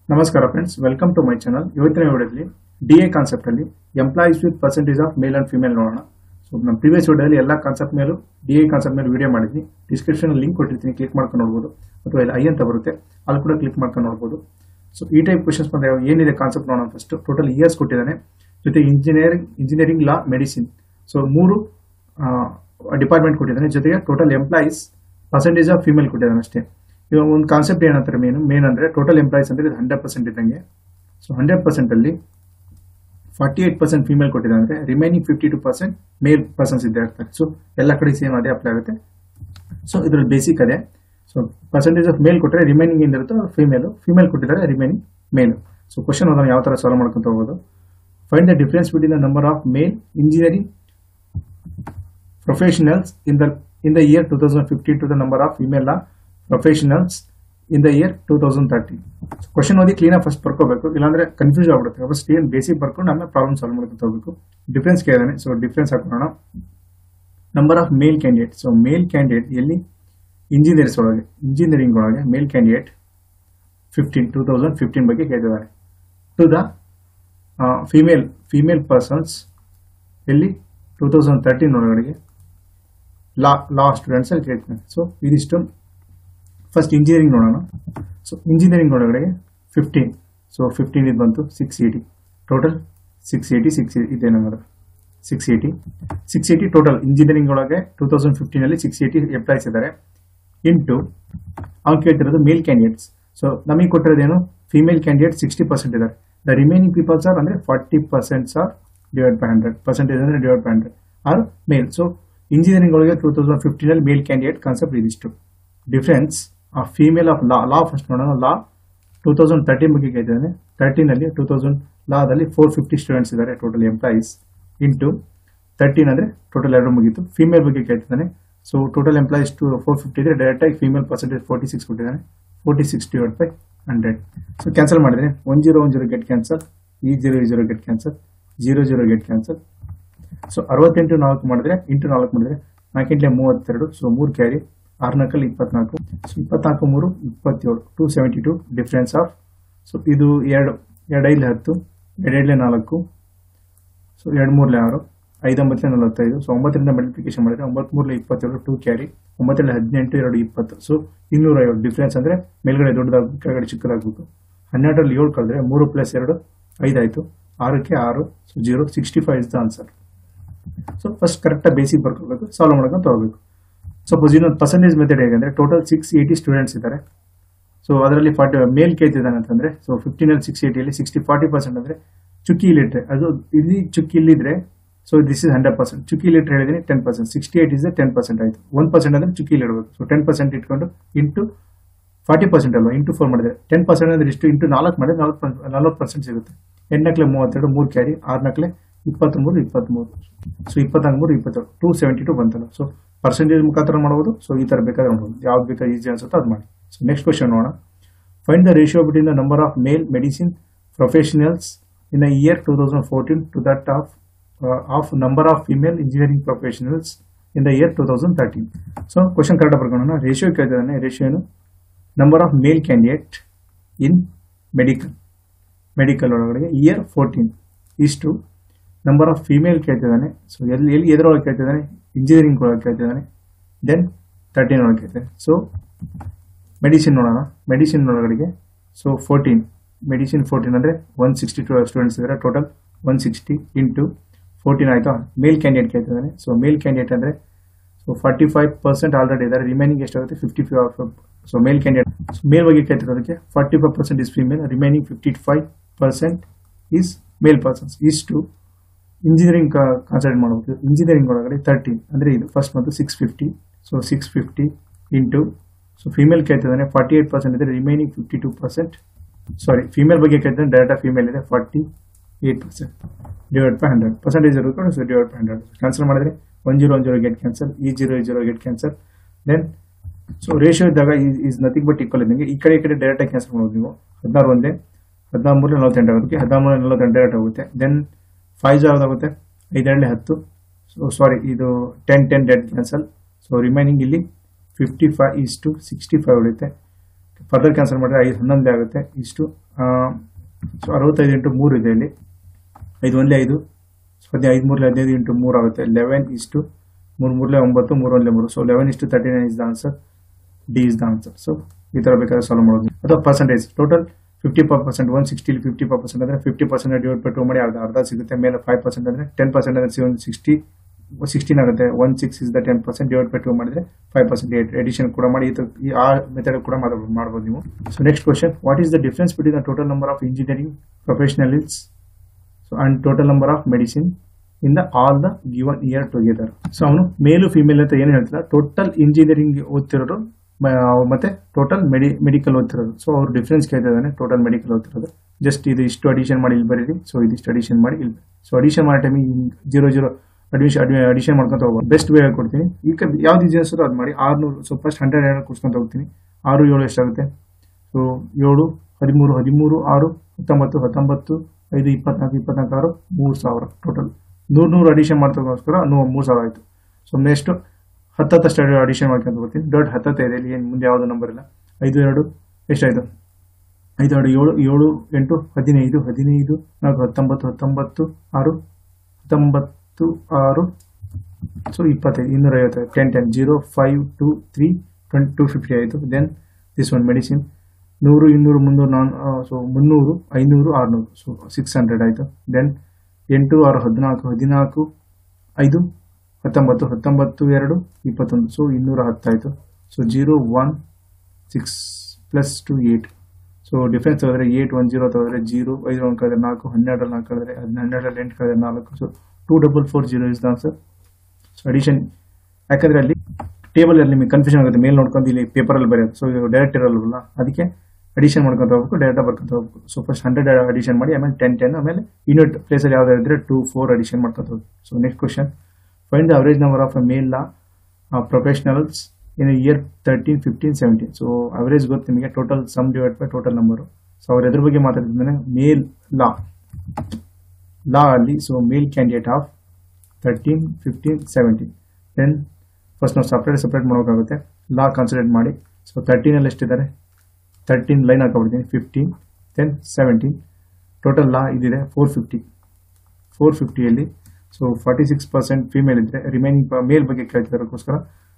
ನಮಸ್ಕಾರ friends welcome to my channel ಇವತ್ತಿನ ವಿಡಿಯೋದಲ್ಲಿ ಡಿ ಎ ಕಾನ್ಸೆಪ್ಟ್ ಅಲ್ಲಿ employees with percentage of male and female ನೋಡೋಣ ಸೊ ನಮ್ಮ ಪ್ರೀವಿಯಸ್ ವಿಡಿಯೋದಲ್ಲಿ ಎಲ್ಲ ಕಾನ್ಸೆಪ್ಟ್ ಮೇಲೂ ಡಿ ಎ ಕಾನ್ಸೆಪ್ಟ್ ಮೇಲೆ ವಿಡಿಯೋ ಮಾಡಿದ್ವಿ ಡಿಸ್ಕ್ರಿಪ್ಷನ್ ಲಿಂಕ್ ಕೊಟ್ಟಿರ್ತೀನಿ ಕ್ಲಿಕ್ ಮಾಡ್ಕೊಂಡು ನೋಡ್ಬೋದು ಅಥವಾ ಇಲ್ಲಿ ಐ ಅಂತ ಬರುತ್ತೆ ಅಲ್ಲಿ ಕೂಡ ಕ್ಲಿಕ್ ಮಾಡ್ಕೊಂಡು ನೋಡ್ಬೋದು ಸೊ ಈ ಟೈಪ್ ಕ್ವಶನ್ಸ್ ಬಂದರೆ ಏನಿದೆ ಕಾನ್ಸೆಪ್ಟ್ ನೋಡೋಣ ಫಸ್ಟ್ ಟೋಟಲ್ ಇಯರ್ಸ್ ಕೊಟ್ಟಿದ್ದಾನೆ ಜೊತೆ engineering engineering law medicine so ಮೂರು ಡಿಪಾರ್ಟ್ಮೆಂಟ್ ಕೊಟ್ಟಿದ್ದಾನೆ ಜೊತೆಗೆ total employees percentage of female ಕೊಟ್ಟಿದ್ದಾನೆ ಅಷ್ಟೇ ಇವಾಗ ಒಂದು ಕಾನ್ಸೆಪ್ಟ್ ಏನಂತಾರೆ ಮೇನ್ ಮೇನ್ ಅಂದ್ರೆ ಟೋಟಲ್ ಎಂಪ್ಲಾಯೀಸ್ ಅಂದ್ರೆ ಇದು ಹಂಡ್ರೆಡ್ ಪರ್ಸೆಂಟ್ ಇದ್ದಂಗೆ ಸೊ ಹಂಡ್ರೆಡ್ ಪರ್ಸೆಂಟ್ ಅಲ್ಲಿ ಫಾರ್ಟಿ ಏಟ್ ಪರ್ಸೆಂಟ್ ಫಿಮೇಲ್ ಕೊಟ್ಟಿದ್ದಾರೆ ಅಂದ್ರೆ remaining fifty two percent male persons ಇದ್ದೇ ಇರ್ತಾರೆ ಸೊ ಎಲ್ಲ ಕಡೆ ಸೇಮ್ ಅದೇ ಅಪ್ಲೈ ಆಗುತ್ತೆ ಸೊ ಇದ್ರಲ್ಲಿ ಬೇಸಿಕ್ ಅದೇ ಸೊ ಪರ್ಸೆಂಟೇಜ್ ಆಫ್ ಮೇಲ್ ಕೊಟ್ಟರೆ ರಿಮೈನಿಂಗ್ ಏನಿರುತ್ತೋ ಫಿಮೇಲು ಫಿಮೇಲ್ ಕೊಟ್ಟಿದ್ದಾರೆ ರಿಮೈನಿಂಗ್ ಮೇಲ್ ಸೊ ಕ್ವಶನ್ ಅದನ್ನು ಯಾವ ತರ ಸಾಲ್ವ್ ಮಾಡ್ಕೊಂತ ಹೋಗೋದು find the difference between the number of male engineering professionals in the in the year 2015 to the number of female law professionals in the year 2030 question ಓದಿ ಕ್ಲೀನಾಗಿ first ಬರ್ಕೋಬೇಕು ಇಲ್ಲಾಂದ್ರೆ confuse ಆಗ್ಬಿಡುತ್ತೆ first ಏನು ಬೇಸಿಕ್ ಬರ್ಕೊಂಡು ಆಮೇಲೆ problem solve ಮಾಡ್ಕೊಂತ ಹೋಗ್ಬೇಕು difference ಕೇಳಿದಾನೆ ಸೊ ಡಿಫ್ರೆನ್ಸ್ ಹಾಕೋಣ number of male candidate so male candidate ಎಲ್ಲಿ ಇಂಜಿನಿಯರ್ಸ್ ಒಳಗೆ ಇಂಜಿನಿಯರಿಂಗ್ ಒಳಗೆ male candidate fifteen two thousand fifteen ಬಗ್ಗೆ ಕೇಳಿದ್ದಾರೆ to the female female persons ಎಲ್ಲಿ ಟೂ ತೌಸಂಡ್ ತರ್ಟೀನ್ ಒಳಗಡೆಗೆ ಲಾ ಲಾ ಸ್ಟೂಡೆಂಟ್ಸ್ ಅಲ್ಲಿ ಕೇಳ್ತಾನೆ ಸೊ ಇದಿಷ್ಟು ಫಸ್ಟ್ ಇಂಜಿನಿಯರಿಂಗ್ ನೋಡೋಣ ಸೊ ಇಂಜಿನಿಯರಿಂಗ್ ಒಳಗಡೆ ಫಿಫ್ಟೀನ್ ಸೊ ಫಿಫ್ಟೀನ್ ಇದು ಬಂತು six eighty total six eighty six ಇದೆ number six eighty six eighty total engineering ಒಳಗೆ ಟೂ ತೌಸಂಡ್ ಫಿಫ್ಟೀನ್ ಅಲ್ಲಿ ಸಿಕ್ಸ್ ಏಯ್ಟಿ ಎಂಪ್ಲಾಯ್ಸ್ ಇದ್ದಾರೆ ಇಂಟು ಅವ್ನು ಕೇಳ್ತಿರೋದು ಮೇಲ್ ಕ್ಯಾಂಡಿಡೇಟ್ಸ್ ಸೊ ನಮಗೆ ಕೊಟ್ಟಿರೋದೇನು ಫಿಮೇಲ್ ಕ್ಯಾಂಡಿಡೇಟ್ ಸಿಕ್ಸ್ಟಿ ಪರ್ಸೆಂಟ್ ಇದ್ದಾರೆ ದ ರಿಮೈನಿಂಗ್ ಪೀಪಲ್ಸ್ ಆರ್ ಅಂದ್ರೆ forty percents are divide by hundred percentage ಅಂದ್ರೆ divide by hundred are male so engineering ಒಳಗೆ ಟೂ ತೌಸಂಡ್ ಫಿಫ್ಟೀನ್ ಅಲ್ಲಿ ಮೇಲ್ ಕ್ಯಾಂಡಿಡೇಟ್ ಕಾನ್ಸೆಪ್ಟ್ ಇದಿಷ್ಟು difference ಆ female of law law first ನೋಡೋಣ law two thousand thirteen ಬಗ್ಗೆ ಕೇಳಿದ್ದಾನೆ thirteen ಅಲ್ಲಿ two thousand ಲಾದಲ್ಲಿ four fifty students ಇದ್ದಾರೆ ಟೋಟಲ್ ಎಂಪ್ಲಾಯೀಸ್ ಇಂಟು ತರ್ಟೀನ್ ಅಂದ್ರೆ ಟೋಟಲ್ ಎರಡು ಮುಗೀತು ಫೀಮೇಲ್ ಬಗ್ಗೆ ಕೇಳ್ತಿದ್ದಾನೆ so total employees to four fifty ಇದ್ರೆ ಡೈರೆಕ್ಟ್ ಆಗಿ ಫೀಮೇಲ್ ಪರ್ಸೆಂಟೇಜ್ ಫೋರ್ಟಿ ಸಿಕ್ಸ್ ಕೊಟ್ಟಿದ್ದಾನೆ forty six divide by hundred so cancel ಮಾಡಿದ್ರೆ one zero one zero get cancel ಈ ಜೀರೋ ಈ zero get cancel zero zero get cancel so ಅರವತ್ತೆಂಟು ನಾಲ್ಕು ಮಾಡಿದ್ರೆ into ನಾಲ್ಕು ಮಾಡಿದ್ರೆ ನಾಲ್ಕಿಂಟ್ಲೆ ಮೂವತ್ತೆರಡು ಸೊ ಮೂರು ಕ್ಯಾರಿ ಆರು ನಾಲ್ಕಲ್ಲಿ ಇಪ್ಪತ್ನಾಲ್ಕು ಸೊ ಇಪ್ಪತ್ನಾಲ್ಕು ಮೂರು ಇಪ್ಪತ್ತೇಳು two seventy two difference of so ಇದು ಎರಡು ಎರಡೈದು ಹತ್ತು ಎರಡೆರಡಲೆ ನಾಲ್ಕು ಸೊ ಎರಡು ಮೂರಲೆ ಆರು ಐದೊಂಬತ್ತಲೆ ನಲವತ್ತೈದು ಸೊ ಒಂಬತ್ತರಿಂದ ಮಲ್ಟಿಪ್ಲಿಕೇಶನ್ ಮಾಡಿದ್ರೆ ಒಂಬತ್ತು ಮೂರಲೆ ಇಪ್ಪತ್ತೇಳು ಟೂ ಕ್ಯಾರಿ ಒಂಬತ್ತರಲ್ಲಿ ಹದಿನೆಂಟು ಎರಡು ಇಪ್ಪತ್ತು ಸೊ ಇನ್ನೂರ ಐವತ್ತು ಡಿಫ್ರೆನ್ಸ್ ಅಂದ್ರೆ ಮೇಲ್ಗಡೆ ದೊಡ್ಡದಾಗಬೇಕು ಕೆಳಗಡೆ ಚಿಕ್ಕದಾಗಬೇಕು ಹನ್ನೆರಡರಲ್ಲಿ ಏಳು ಕಳೆದ್ರೆ ಮೂರು ಪ್ಲಸ್ ಎರಡು ಐದಾಯ್ತು ಆರಕ್ಕೆ ಆರು so zero sixty five is the answer so first ಕರೆಕ್ಟಾಗಿ ಬೇಸಿಕ್ ಬರ್ಕೋಬೇಕು ಸಾಲ್ವ್ ಮಾಡ್ಕೊಂಡು ತಗೋಬೇಕು ಸಪೋಸ್ ಇನ್ನೊಂದು ಪರ್ಸೆಂಟೇಜ್ ಮೆಥಡ್ ಹೇಗಂದ್ರೆ ಟೋಟಲ್ ಸಿಕ್ಸ್ ಏಯ್ಟಿ ಸ್ಟೂಡೆಂಟ್ಸ್ ಇದ್ದಾರೆ ಸೊ ಅದರಲ್ಲಿ ಫಾರ್ಟಿ ಮೇಲ್ ಕೇಳ್ತಿದ್ದಾನೆ ಅಂತಂದ್ರೆ ಸೊ ಫಿಫ್ಟೀನ್ ಅಲ್ಲಿ ಸಿಕ್ಸ್ ಏಯ್ಟಿಯಲ್ಲಿ ಸಿಕ್ಸ್ಟಿ ಫಾರ್ಟಿ ಪರ್ಸೆಂಟ್ ಅಂದ್ರೆ ಚುಕ್ಕಿ ಇಲ್ಲಿಟ್ರೆ ಅದು ಇಲ್ಲಿ ಚುಕ್ಕಿ ಇಲ್ಲಿದ್ರೆ so this is hundred percent ಚುಕ್ಕಿ ಇಲ್ಲಿಟ್ರೆ ಹೇಳಿದೀನಿ ten percent sixty eight is ten percent ಆಯ್ತು ಒನ್ ಪರ್ಸೆಂಟ್ ಅಂದ್ರೆ ಚುಕ್ಕಿ ಇಡಬೇಕು ಸೊ ಟೆನ್ ಪರ್ಸೆಂಟ್ ಇಟ್ಕೊಂಡು ಇಂಟು ಫಾರ್ಟಿ ಪರ್ಸೆಂಟ್ ಅಲ್ವಾ ಇಂಟು ಫೋರ್ ಮಾಡಿದ್ರೆ ಟೆನ್ ಪರ್ಸೆಂಟ್ ಅಂದ್ರೆ ಇಷ್ಟು ಇಂಟು ನಾಲ್ಕು ಮಾಡಿದ್ರೆ ನಾಲ್ಕು ನಲ್ವತ್ತು ಪರ್ಸೆಂಟ್ ಸಿಗುತ್ತೆ ಎಂಟನಕ್ಲೆ ಮೂವತ್ತೆರಡು ಮೂರು ಕ್ಯಾರಿ ಆರ್ನಕ್ಲೆ ಇಪ್ಪತ್ತ್ಮೂರು ಇಪ್ಪತ್ತ್ಮೂರು ಸೊ ಇಪ್ಪತ್ನಾಲ್ಕು ಮೂರು ಇಪ್ಪತ್ತೆರಡು ಟೂ ಸೆವೆಂಟಿ ಟು ಬಂತಲ್ಲ ಸೊ ಪರ್ಸೆಂಟೇಜ್ ಮುಖಾಂತರ ಮಾಡ್ಬೋದು ಸೊ ಈ ಥರ ಬೇಕಾದ್ರೆ ಮಾಡ್ಬೋದು ಯಾವ್ದು ಬೇಕಾದ್ರೆ ಈಸಿ ಅನ್ಸುತ್ತೋ ಅದು ಮಾಡಿ ಸೊ ನೆಕ್ಸ್ಟ್ ಕ್ವಶನ್ ನೋಡೋಣ find the ratio between the number of male medicine professionals in a year two thousand fourteen to that of of number of female engineering professionals in the year two thousand thirteen so question correct ಬರ್ಕೊಳ್ಳೋಣ ratio ಕೇಳ್ತಿದ್ದಾನೆ ratio ಏನು number of male candidate in medical medical ಒಳಗಡೆ year fourteen ಇಷ್ಟು number of female ಕೇಳ್ತಿದ್ದಾನೆ so ಎಲ್ಲಿ ಎಲ್ಲಿ ಎದರೊಳಗೆ ಕೇಳ್ತಿದ್ದಾನೆ engineering ಒಳಗೆ ಕೇಳ್ತಿದ್ದಾನೆ then thirteen ಒಳಗೆ ಕೇಳ್ತಿದ್ದಾನೆ ಸೊ ಮೆಡಿಸಿನ್ ನೋಡೋಣ ಮೆಡಿಸಿನ್ ಒಳಗಡೆಗೆ ಸೊ ಫೋರ್ಟೀನ್ ಮೆಡಿಸಿನ್ ಫೋರ್ಟೀನ್ ಅಂದರೆ ಒನ್ ಸಿಕ್ಸ್ಟಿ ಟು ಸ್ಟೂಡೆಂಟ್ಸ್ ಇದ್ದಾರೆ total one sixty into fourteen ಆಯಿತು ಮೇಲ್ ಕ್ಯಾಂಡಿಡೇಟ್ ಕೇಳ್ತಿದ್ದಾನೆ ಸೊ ಮೇಲ್ ಕ್ಯಾಂಡಿಡೇಟ್ ಅಂದರೆ so forty five percent already ಇದ್ದಾರೆ ರಿಮೈನಿಂಗ್ ಎಷ್ಟಾಗುತ್ತೆ fifty five so male candidate male ಬಗ್ಗೆ ಕೇಳ್ತಿರೋದಕ್ಕೆ forty five percent is female remaining fifty five percent is male persons ಇಷ್ಟು engineering concentrate ಮಾಡಬೇಕು engineering ಒಳಗಡೆ thirteen ಅಂದರೆ ಇದು ಫಸ್ಟ್ ಮತ್ತು six fifty so six fifty into so female ಕೇಳ್ತಿದ್ದಾನೆ forty eight percent ಇದೆ remaining fifty two percent sorry female ಬಗ್ಗೆ ಕೇಳ್ತಿದ್ದಾನೆ ಡೈರೆಕ್ಟ್ ಫಿಮೇಲ್ ಇದೆ forty eight percent divide by hundred percentage ಇರುತ್ತೆ so divide by hundred cancel ಮಾಡಿದ್ರೆ one zero one zero get cancel ಈ zero ಈ zero get cancel then so ratio ಇದ್ದಾಗ is nothing but equal ಇದ್ದಂಗೆ ಈ ಕಡೆ ಈ ಕಡೆ ಡೈರೆಕ್ಟ್ ಆಗಿ ಕ್ಯಾನ್ಸಲ್ ಮಾಡ್ಬೋದು ನೀವು ಹದಿನಾರು ಒಂದೇ ಹದಿನಾರು ಮೂರು ನಲವತ್ತೆಂಟು ಆಗುತ್ತೆ ಹದಿನಾರು ಮೂರು ನಲವತ್ತೆಂಟು ಡೈರೆಕ್ಟ್ ಆಗುತ್ತೆ ದೆನ್ ಫೈವ್ ಯಾವ್ದಾಗುತ್ತೆ ಐದೆರಡನೇ ಹತ್ತು ಸೊ ಸಾರಿ ಇದು ten ten dead cancel so remaining ಇಲ್ಲಿ fifty five is to sixty five ಉಳಿಯುತ್ತೆ ಫರ್ದರ್ ಕ್ಯಾನ್ಸಲ್ ಮಾಡಿದ್ರೆ ಐದು ಹನ್ನೊಂದೇ ಆಗುತ್ತೆ ಇಷ್ಟು ಸೊ ಅರವತ್ತೈದು ಇಂಟು ಮೂರು ಇದೆ ಇಲ್ಲಿ ಐದು ಒಂದೇ ಐದು ಸೊ ಹದಿನೈದು ಐದು ಮೂರಲೆ ಹದಿನೈದು ಇಂಟು ಮೂರು ಆಗುತ್ತೆ ಲೆವೆನ್ ಇಷ್ಟು ಮೂರು ಮೂರಲೆ ಒಂಬತ್ತು ಮೂರು ಒಂದಲೇ ಮೂರು ಸೊ ಲೆವೆನ್ ಇಷ್ಟು thirty nine is the answer D is the answer so ಈ ಥರ ಬೇಕಾದ್ರೆ ಸಾಲ್ವ್ ಮಾಡೋದು ಅಥವಾ percentage total fifty five percent one ಸಿಕ್ಸ್ಟಿಲಿ ಫಿಫ್ಟಿ ಫೈವ್ ಪರ್ಸೆಂಟ್ ಅಂದರೆ fifty percent divide by two ಮಾಡಿ ಅರ್ಧ ಅರ್ಧ ಸಿಗುತ್ತೆ ಮೇಲೆ ಫೈವ್ ಪರ್ಸೆಂಟ್ ಅಂದರೆ ಟೆನ್ ಪರ್ಸೆಂಟ್ ಅಂದರೆ ಒಂದು ಸಿಕ್ಸ್ಟಿ ಸಿಕ್ಸ್ಟೀನ್ ಆಗುತ್ತೆ one six is the ten percent divide by two ಮಾಡಿದ್ರೆ ಫೈವ್ ಪರ್ಸೆಂಟ್ ಏಟ್ ಎಡಿಷನ್ ಕೂಡ ಮಾಡಿ ಈ ತರ- ಈ ಆ ಮೆಥಡ್ ಕೂಡ ಮಾಡ್- ಮಾಡ್ಬೋದು ನೀವು so next question what is the difference between the total number of engineering professionals so and total number of medicine in the all the given year together so ಅವನು ಮೇಲು ಫಿಮೇಲ್ ಅಂತ ಏನು ಹೇಳ್ತಿಲ್ಲ total engineering ಓದ್ತಿರೋರು ಮ- ಮತ್ತೆ total ಮೆಡಿ medical ಓದ್ತಿರೋದು so ಅವ್ರು ಡಿಫ್ರೆನ್ಸ್ ಕೇಳ್ತಾ ಇದ್ದಾನೆ ಟೋಟಲ್ ಮೆಡಿಕಲ್ ಓದ್ತಿರೋದು ಜಸ್ಟ್ ಇದು ಇಷ್ಟು ಅಡಿಷನ್ ಮಾಡಿ ಇಲ್ಲಿ ಬರೀರಿ ಸೊ ಇದಿಷ್ಟು ಅಡಿಷನ್ ಮಾಡಿ ಇಲ್ಲಿ ಸೊ ಅಡಿಷನ್ ಮಾಡೋ ಟೈಮಿಗೆ ಜೀರೋ ಜೀರೋ ಅಡ್ಮಿಷನ್ ಅಡಿಷನ್ ಮಾಡ್ಕೊಂತ ಹೋಗ್ಬೋದು ಬೆಸ್ಟ್ ವೇ ಹೇಳ್ಕೊಡ್ತೀನಿ ಈಗ ಯಾವ್ದು ಈಜಿ ಅನ್ಸುತ್ತೋ ಅದು ಮಾಡಿ ಆರ್ನೂರು ಸೊ ಫಸ್ಟ್ ಹಂಡ್ರೆಡ್ ಹಂಡ್ರೆಡ್ ಕೊಡ್ಸ್ಕೊಂತ ಹೋಗ್ತೀನಿ ಆರು ಏಳು ಎಷ್ಟಾಗುತ್ತೆ ಸೊ ಏಳು ಹದಿಮೂರು ಹದಿಮೂರು ಆರು ಹತ್ತೊಂಬತ್ತು ಹತ್ತೊಂಬತ್ತು ಐದು ಇಪ್ಪತ್ನಾಲ್ಕು ಇಪ್ಪತ್ನಾಲ್ಕು ಆರು ಮೂರು ಸಾವಿರ ಟೋಟಲ್ ನೂರು ನೂರು ಅಡಿಷನ್ ಮಾಡ್ತಕ್ಕೋಸ್ಕರ ನೂ ಮೂರು ಸಾವಿರ ಆಯಿತು ಸೊ ನೆಕ್ಸ್ಟ್ ಹತ್ತತ್ತಷ್ಟು ಅಡಿಷನ್ ಮಾಡ್ಕೊಂತ ಹೋಗ್ತೀನಿ ದೊಡ್ಡ ಹತ್ತತ್ತ ಇದೆ ಇಲ್ಲಿ ಏನು ಮುಂದೆ ಯಾವುದು ನಂಬರ್ ಇಲ್ಲ ಐದು ಎರಡು ಎಷ್ಟಾಯಿತು ಐದು ಎರಡು ಏಳು ಏಳು ಎಂಟು ಹದಿನೈದು ಹದಿನೈದು ನಾಲ್ಕು ಹತ್ತೊಂಬತ್ತು ಹತ್ತೊಂಬತ್ತು ಆರು ಹತ್ತೊಂಬತ್ತು ಆರು ಸೊ ಇಪ್ಪತ್ತೈದು ಇನ್ನೂರ ಐವತ್ತೈದು ten ten zero five two three twenty two fifty ಆಯಿತು ದೆನ್ ದಿಸ್ ಒನ್ ಮೆಡಿಸಿನ್ ನೂರು ಇನ್ನೂರು ಮುನ್ನೂರು ನಾನ್ ಸೊ ಮುನ್ನೂರು ಐನೂರು ಆರುನೂರು ಸೊ ಸಿಕ್ಸ್ ಹಂಡ್ರೆಡ್ ಆಯಿತು ದೆನ್ ಎಂಟು ಆರು ಹದಿನಾಲ್ಕು ಹದಿನಾಲ್ಕು ಐದು ಹತ್ತೊಂಬತ್ತು ಹತ್ತೊಂಬತ್ತು ಎರಡು ಇಪ್ಪತ್ತೊಂದು ಸೊ ಇನ್ನೂರ ಹತ್ತಾಯಿತು so zero one six plus two eight so difference ತೆಗೆದ್ರೆ ಏಟ್ ಒನ್ ಜೀರೋ ತೆಗೆದ್ರೆ ಜೀರೋ ಐದು ಒಂದು ಕಳೆದ್ರೆ ನಾಲ್ಕು ಹನ್ನೆರಡರಲ್ಲಿ ನಾಲ್ಕು ಕಳೆದ್ರೆ ಹದಿನ ಹನ್ನೆರಡರಲ್ಲಿ ಎಂಟು ಕಳೆದ್ರೆ ನಾಲ್ಕು so two double four zero is the answer so addition ಯಾಕಂದ್ರೆ ಅಲ್ಲಿ ಟೇಬಲ್ ಅಲ್ಲಿ ನಿಮಗೆ ಕನ್ಫ್ಯೂಷನ್ ಆಗುತ್ತೆ ಮೇಲ್ ನೋಡ್ಕೊಂಡು ಇಲ್ಲಿ ಪೇಪರಲ್ಲಿ ಬರೆಯೋದು ಸೊ ಇದು ಡೈರೆಕ್ಟ್ ಇರಲ್ವಲ್ಲ ಅದಕ್ಕೆ ಅಡಿಷನ್ ಮಾಡ್ಕೊಂತ ಹೋಗ್ಬೇಕು ಡೈರೆಕ್ಟ್ ಬರ್ಕೊಂತ ಹೋಗ್ಬೇಕು ಸೊ ಫಸ್ಟ್ ಹಂಡ್ರೆಡ್ ಅಡಿಷನ್ ಮಾಡಿ ಆಮೇಲೆ ಟೆನ್ ಟೆನ್ ಆಮೇಲೆ ಯೂನಿಟ್ ಪ್ಲೇಸಲ್ಲಿ ಯಾವ್ದಾದ್ರು ಇದ್ರೆ ಟೂ ಫೋರ್ ಅಡಿಷನ್ ಮಾಡ್ಕೊಂತ ಹೋಗಿ so next question find the average number of a male law professionals in year thirteen fifteen seventeen so average ಗೊತ್ತು ನಿಮಗೆ total sum divide by total number so ಅವ್ರ ಎದ್ರ ಬಗ್ಗೆ ಮಾತಾಡ್ತಿದ್ದಾನೆ ಮೇಲ್ ಲಾ ಲಾ ಅಲ್ಲಿ so male candidate of thirteen fifteen seventeen then first ನಾವು separate separate ಮಾಡೋಕ್ಕಾಗುತ್ತೆ law consider ಮಾಡಿ ಸೊ ತರ್ಟೀನಲ್ಲಿ ಎಷ್ಟಿದ್ದಾರೆ ತರ್ಟೀನ್ ಲೈನ್ ಹಾಕೊಬಿಡ್ತೀನಿ fifteen then seventeen total law ಇದಿದೆ ಫೋರ್ ಫಿಫ್ಟಿ ಫೋರ್ ಫಿಫ್ಟಿಯಲ್ಲಿ so forty six percent female ಇದ್ರೆ ರಿಮೈನಿಂಗ್ ಮೇಲ್ ಬಗ್ಗೆ ಕೇಳ್ತಿರೋಕ್ಕೋಸ್ಕರ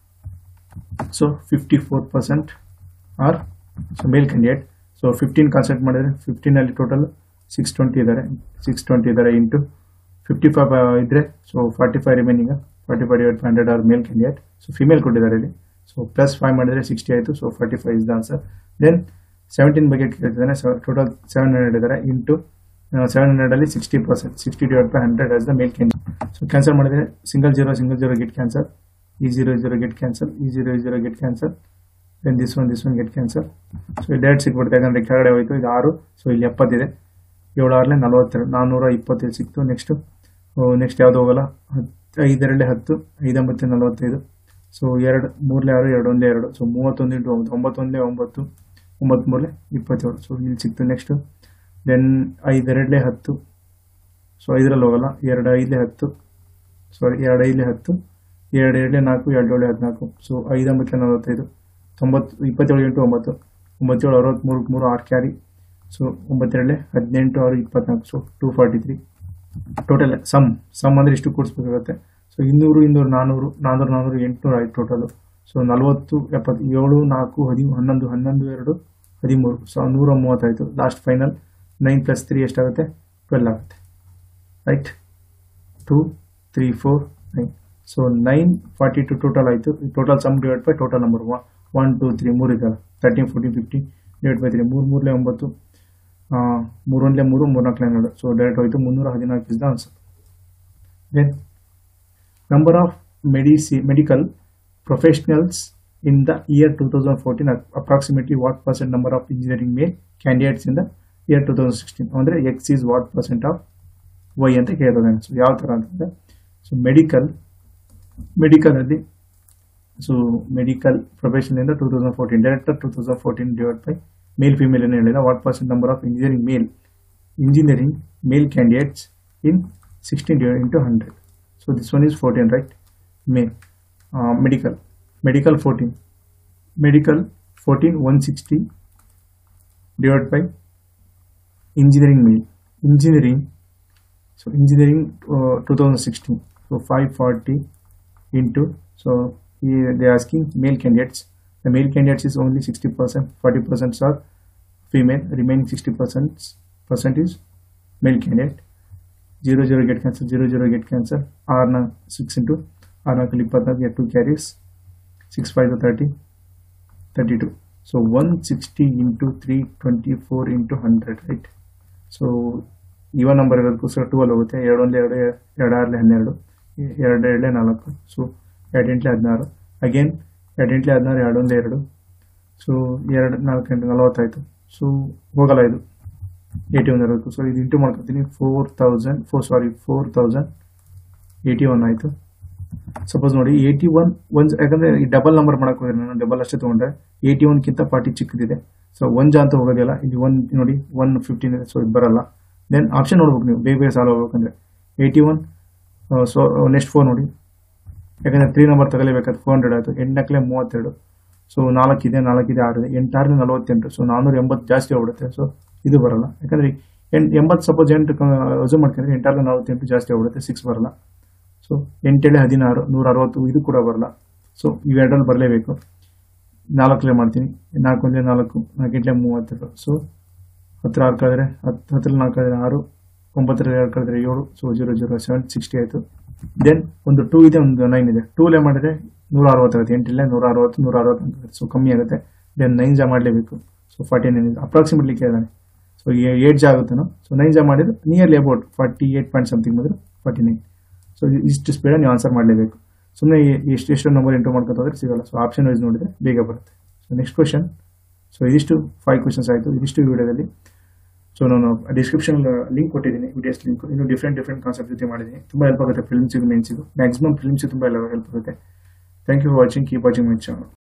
so fifty four percent are so male candidate so fifteen consent ಮಾಡಿದ್ರೆ ಫಿಫ್ಟೀನಲ್ಲಿ ಟೋಟಲ್ ಸಿಕ್ಸ್ ಟ್ವೆಂಟಿ ಇದ್ದಾರೆ six twenty ಇದ್ದಾರೆ into fifty five ಇದ್ರೆ so forty five remaining forty five divide hundred are male candidate so female ಕೊಟ್ಟಿದ್ದಾರೆ ಇಲ್ಲಿ so plus five ಮಾಡಿದ್ರೆ sixty ಆಯಿತು so forty five is the answer then seventeen ಬಗ್ಗೆ ಕೇಳ್ತಿದ್ದಾನೆ total seven hundred ಇದ್ದಾರೆ into seven ಹಂಡ್ರೆಡಲ್ಲಿ sixty percent sixty divide by hundred as the male candidate so cancel ಮಾಡಿದ್ರೆ single zero single zero get cancel ಈ zero zero get cancel ಈ zero zero get cancel then this one this one get cancel so direct ಸಿಕ್ಬಿಡುತ್ತೆ ಯಾಕಂದ್ರೆ ಕೆಳಗಡೆ ಹೋಯ್ತು ಇದು ಆರು so ಇಲ್ಲಿ ಎಪ್ಪತ್ತಿದೆ ಏಳು ಆರಲೆ ನಲವತ್ತೆರಡು ನಾನ್ನೂರ ಇಪ್ಪತ್ತೈದು ಸಿಕ್ತು ನೆಕ್ಸ್ಟು ನೆಕ್ಸ್ಟ್ ಯಾವುದು ಹೋಗಲ್ಲ ಹತ್ತು ಐದರಲ್ಲೇ ಹತ್ತು ಐದಂಬತ್ತು ನಲವತ್ತೈದು ಸೊ ಎರಡು ಮೂರಲೆ ಆರು ಎರಡು ಒಂದೇ ಎರಡು ಸೊ ಮೂವತ್ತೊಂದು ಇಂಟು ಒಂಬತ್ತು ಒಂಬತ್ತೊಂದೇ ಒಂಬತ್ತು ಒಂಬತ್ತು ಮೂರಲೆ ಇಪ್ಪತ್ತೇಳು ಸೊ ಇಲ್ಲಿ ಸಿಕ್ತು ನೆಕ್ಸ್ಟು ದೆನ್ ಐದೆರಡಲೆ ಹತ್ತು ಸೊ ಐದರಲ್ಲಿ ಹೋಗಲ್ಲ ಎರಡು ಐದಲೆ ಹತ್ತು ಸಾರಿ ಎರಡು ಐದಲೆ ಹತ್ತು ಎರಡು ಎರಡಲೆ ನಾಲ್ಕು ಎರಡು ಏಳು ಹದಿನಾಲ್ಕು ಸೊ ಐದಂಬತ್ತಲೆ ನಲವತ್ತೈದು ತೊಂಬತ್ತು ಇಪ್ಪತ್ತೇಳು ಇಂಟು ಒಂಬತ್ತು ಒಂಬತ್ತೇಳು ಅರವತ್ತ್ಮೂರು ಮೂರು ಆರು ಕ್ಯಾರಿ ಸೊ ಒಂಬತ್ತೆರಡಲೆ ಹದಿನೆಂಟು ಆರು ಇಪ್ಪತ್ನಾಲ್ಕು so two forty three total sum sum ಅಂದರೆ ಇಷ್ಟು ಕೂಡಿಸ್ಬೇಕಾಗುತ್ತೆ ಸೊ ಇನ್ನೂರು ಇನ್ನೂರು ನಾನ್ನೂರು ನಾನ್ನೂರು ನಾನ್ನೂರು ಎಂಟುನೂರು ಆಯ್ತು ಟೋಟಲು ಸೊ ನಲವತ್ತು ಎಪ್ಪತ್ತು ಏಳು ನಾಲ್ಕು ಹದಿ ಹನ್ನೊಂದು ಹನ್ನೊಂದು ಎರಡು ಹದಿಮೂರು ಸೊ ನೂರ ಮೂವತ್ತಾಯಿತು last final nine plus three ಎಷ್ಟಾಗುತ್ತೆ ಟ್ವೆಲ್ ಆಗುತ್ತೆ right two three four nine so nine forty two total ಆಯಿತು total sum divide by total number one one two three ಮೂರು ಇದಲ್ಲ thirteen fourteen fifteen divide by three ಮೂರು ಮೂರಲೆ ಒಂಬತ್ತು ಮೂರೊಂದಲೇ ಮೂರು ಮೂರ್ನಾಲ್ಕಲೆ ಹನ್ನೆರಡು ಸೊ ಡೈರೆಕ್ಟ್ ಹೋಯಿತು ಮುನ್ನೂರ ಹದಿನಾಲ್ಕು is the answer then number of ಮೆಡಿಸಿ medical professionals in the year two thousand fourteen approximately what percent number of engineering male candidates in the year two thousand sixteen ಅಂದರೆ X is what percent of Y ಅಂತ ಕೇಳಿದಾನೆ so ಯಾವ ಥರ ಅಂತಂದರೆ so medical ಮೆಡಿಕಲಲ್ಲಿ so medical ಪ್ರೊಫೆಷನಿಂದ two thousand fourteen director two thousand fourteen divide by male female ಏನು ಹೇಳಿಲ್ಲ what percent number of engineering mail engineering male candidates in sixteen divide into hundred so this one is fourteen right male medical medical fourteen medical fourteen one sixty divided by engineering male engineering so engineering uh, 2016 so 540 into so here they are asking male candidates the male candidates is only 60 percent 40 percent are female remaining 60 percent percent is male candidate 0 0 get cancel 0 0 get cancel r na 6 into r na 24 get 2 carries 6 5 to 30 32 so 160 into 324 into 100 right so even number ಇರೋದಕ್ಕೋಸ್ಕರ two ಅಲ್ಲಿ ಹೋಗುತ್ತೆ ಎರಡು ಒಂದು ಎರಡು ಎರಡು ಆರಲೆ ಹನ್ನೆರಡು ಎರಡು ಎರಡಲೆ ನಾಲ್ಕು ಸೊ ಎರಡು ಎಂಟ್ಲೆ ಹದಿನಾರು ಅಗೇನ್ ಎರಡು ಎಂಟ್ಲೆ ಹದಿನಾರು ಎರಡು ಒಂದು ಎರಡು ಸೊ ಎರಡು ನಾಲ್ಕು ಎಂಟು ನಲವತ್ತಾಯಿತು ಸೊ ಹೋಗಲ್ಲ ಇದು ಏಯ್ಟಿ ಒನ್ ಇರೋದಕ್ಕೂ ಸೊ ಇದು ಇಂಟು ಮಾಡ್ಕೊತೀನಿ four thousand four sorry four thousand eighty one ಆಯಿತು ಸಪೋಸ್ ನೋಡಿ ಏಯ್ಟಿ ಒನ್ ಒಂದು ಯಾಕಂದ್ರೆ ಈ ಡಬಲ್ ನಂಬರ್ ಮಾಡಕ್ ಹೋದ್ರೆ ನಾನು ಡಬಲ್ ಅಷ್ಟೇ ತಗೊಂಡ್ರೆ ಏಯ್ಟಿ ಒನ್ಗಿಂತ ಫಾರ್ಟಿ ಚಿಕ್ಕದಿದೆ ಸೊ ಒನ್ ಜಾ ಅಂತ ಹೋಗೋದಿಲ್ಲ ಇಲ್ಲಿ ಒನ್ ನೋಡಿ ಒನ್ ಫಿಫ್ಟೀನ್ ಇದೆ ಸೊ ಇದು ಬರಲ್ಲ ದೆನ್ ಆಪ್ಷನ್ ನೋಡ್ಬೇಕು ನೀವು ಬೇಗ ಬೇಗ ಸಾಲ್ವ್ ಹೋಗ್ಬೇಕಂದ್ರೆ eighty one so next four ನೋಡಿ ಯಾಕಂದ್ರೆ ತ್ರೀ ನಂಬರ್ ತಗೊಲೇಬೇಕಾದ್ರೆ ಫೋರ್ ಹಂಡ್ರೆಡ್ ಆಯಿತು ಎಂಟಕ್ಕಲೆ ಮೂವತ್ತೆರಡು ಸೊ ನಾಲ್ಕಿದೆ ನಾಲ್ಕಿದೆ ಆರಿದೆ ಎಂಟಾರನೇ ನಲವತ್ತೆಂಟು ಸೊ ನಾನ್ನೂರ ಎಂಬತ್ತು ಜಾಸ್ತಿ ಹೋಗ್ಬಿಡುತ್ತೆ ಸೊ ಇದು ಬರಲ್ಲ ಯಾಕಂದ್ರೆ ಎಂಟು ಎಂಬತ್ತು ಸಪೋಸ್ ಎಂಟು ರೆಸ್ಯೂಮ್ ಮಾಡ್ಕೊಂಡ್ರೆ ಎಂಟಾರನೇ ನಲವತ್ತೆಂಟು ಜಾಸ್ತಿ ಹೋಗ್ಬಿಡುತ್ತೆ ಸಿಕ್ಸ್ ಬರಲ್ಲ ಸೊ ಎಂಟೇಳೆ ಹದಿನಾರು ನೂರ ಅರವತ್ತು ಇದು ಕೂಡ ಬರಲ್ಲ ಸೊ ಇವೆರಡರಲ್ಲಿ ಬರಲೇಬೇಕು ನಾಲ್ಕಲೇ ಮಾಡ್ತೀನಿ ನಾಲ್ಕು ಒಂದೇ ನಾಲ್ಕು ನಾಲ್ಕೆಂಟ್ಲೆ ಮೂವತ್ತೆರಡು ಸೊ ಹತ್ತಿರ ಆರು ಕಳೆದ್ರೆ ಹತ್ತು ಹತ್ತರ ನಾಲ್ಕು ಕಳೆದ್ರೆ ಆರು ಒಂಬತ್ತರ ಎರಡು ಕಳೆದ್ರೆ ಏಳು so zero zero seven sixty ಆಯಿತು ದೆನ್ ಒಂದು ಟೂ ಇದೆ ಒಂದು ನೈನ್ ಇದೆ ಟೂಲೇ ಮಾಡಿದ್ರೆ ನೂರ ಅರವತ್ತಾಗುತ್ತೆ ಎಂಟಿಲ್ಲ ನೂರ ಅರವತ್ತು ನೂರ ಅರವತ್ತು ಅಂತ ಸೊ ಕಮ್ಮಿ ಆಗುತ್ತೆ ದೆನ್ ನೈನ್ ಜಾ ಮಾಡಲೇಬೇಕು ಸೊ ಫಾರ್ಟಿ ನೈನ್ ಇದೆ ಅಪ್ರಾಕ್ಸಿಮೇಟ್ಲಿ ಕೇಳಿದಾನೆ ಸೊ ಏಟ್ ಜಾ ಆಗುತ್ತೇನೋ ಸೊ ನೈನ್ ಜಾ ಮಾಡಿದ್ರೆ nearly about forty eight point something ಬಂದರೆ ಫಾರ್ಟಿ ನೈನ್ ಸೊ ಇಷ್ಟು ಸ್ಪೀಡ್ ನೀವು ಆನ್ಸರ್ ಮಾಡಲೇಬೇಕು ಸುಮ್ಮನೆ ಎಷ್ಟು ಎಷ್ಟು ನಂಬರ್ ಎಂಟು ಮಾಡ್ಕೊತ ಹೋದ್ರೆ ಸಿಗಲ್ಲ ಸೊ ಆಪ್ಷನ್ ವೈಸ್ ನೋಡಿದ್ರೆ ಬೇಗ ಬರುತ್ತೆ ಸೊ ನೆಕ್ಸ್ಟ್ ಕ್ವಶನ್ ಸೊ ಇದಿಷ್ಟು ಫೈವ್ ಕ್ವಶನ್ಸ್ ಆಯಿತು ಇದಿಷ್ಟು ವಿಡಿಯೋದಲ್ಲಿ ಸೊ ನಾನು ಡಿಸ್ಕ್ರಿಪ್ಷನ್ ಲಿಂಕ್ ಕೊಟ್ಟಿದ್ದೀನಿ ವಿಡಿಯೋಸ್ ಲಿಂಕ್ ಇನ್ನು ಡಿಫ್ರೆಂಟ್ ಡಿಫ್ರೆಂಟ್ ಕಾನ್ಸೆಪ್ಟ್ ಜೊತೆ ಮಾಡಿದ್ದೀನಿ ತುಂಬ ಹೆಲ್ಪ್ ಆಗುತ್ತೆ ಫಿಲ್ಮ್ಸಿಗೂ ಮೆನ್ಸಿಗೂ ಮ್ಯಾಕ್ಸಿಮಮ್ ಫಿಲ್ಮ್ಸಿಗೂ ತುಂಬ ಹೆಲ್ಪ್ ಆಗುತ್ತೆ thank you for watching keep watching my channel